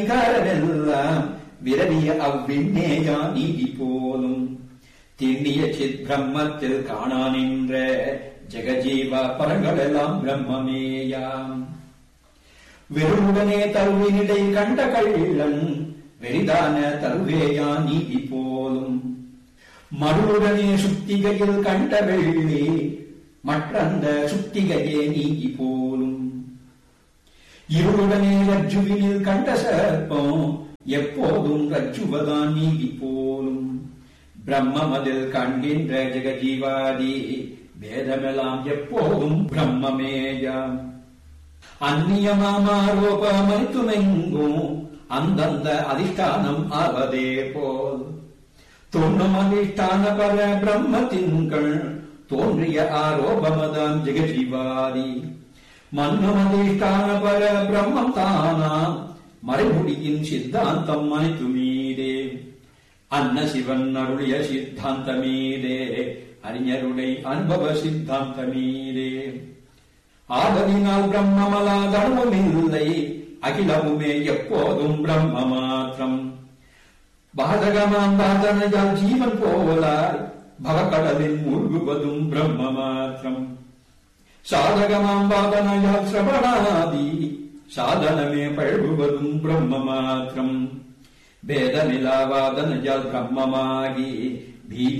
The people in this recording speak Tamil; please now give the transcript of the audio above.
விகாரமெல்லாம் விரவிய அவ்விண்ணேயா நீதி போலும் திண்ணிய சித் பிரம்மத்தில் காணா நின்ற ஜெகஜீவ பரங்களெல்லாம் பிரம்மமேயாம் வெறுமுடனே தருவினிடை கண்ட கள்ளன் வெறிதான தருவேயா நீதி போலும் மறுவுடனே சுத்திகையில் கண்ட வெள்ளி மற்றந்த சுத்திகையே நீதி போலும் இருளுடனே ரஜ்ஜுவினில் கண்ட சர்ப்பம் எப்போதும் ரஜ்ஜுவதான் நீதி போலும் பிரம்மமதில் காண்கின்ற ஜெகஜீவாதி வேதமெல்லாம் எப்போதும் பிரம்மமேயாம் அந்நியமாரோபமனைத்துமெங்கும் அந்தந்த அதிஷ்டானம் ஆவதே போல் தோன்றும் அதிஷ்டான பர பிரம்மத்தின்கள் தோன்றிய ஆரோபமதாம் ஜெகஜீவாதி மன்னும் அதிஷ்டான பர பிரம்மம் தானாம் மறைமுடியின் சித்தாந்தம் அனைத்து மீதே அன்ன சிவன் அருளிய சித்தாந்தமீதே அறிஞருடைய அனுபவ சித்தாந்தமீதே ஆதலினால் பிரம்மமலா தர்மமில்லை அகிலமுமே எப்போதும் பிரம்ம மாத்திரம் பாதகமாம் பாதனையால் ஜீவன் போலாய் பவக்கடலில் மூழ்குவதும் பிரம்ம மாத்திரம் சாதகமாம் பாதனையால் சிரவணாதி சாதனமே பழகுவதும் பிரம்ம மாத்திரம் வேதமிலா வாதனையால் பிரம்மமாகி பீதி